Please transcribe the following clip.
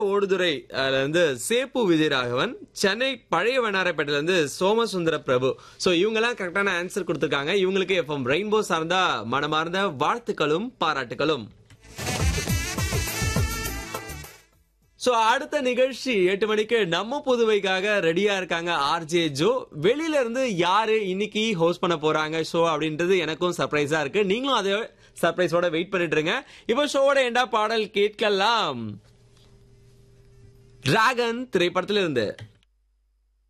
ஓடுதுறை அதுல இருந்து சேப்பு விஜயராகவன் சென்னை பழைய வண்ணாரப்பேட்டையில இருந்து சோமசுந்தர பிரபு சோ இவங்க எல்லாம் கரெக்டான ஆன்சர் கொடுத்திருக்காங்க இவங்களுக்கு எஃப்எம் ரெயின்போ சார்ந்தா மனமார்ந்த வாழ்த்துக்களும் பாராட்டுகளும் சோ அடுத்த நிகழ்ச்சி எட்டு மணிக்கு நம்ம புதுவைக்காக ரெடியா இருக்காங்க ஆர்ஜே ஜோ வெளியில இருந்து யாரு இன்னைக்கு ஹோஸ்ட் பண்ண போறாங்க ஷோ அப்படின்றது எனக்கும் சர்ப்ரைஸா இருக்கு நீங்களும் அதே சர்ப்ரைஸோட வெயிட் பண்ணிட்டு இருங்க இப்போ ஷோவோட எண்டா பாடல் கேட்கலாம் டிராகன் திரைப்படத்துல இருந்து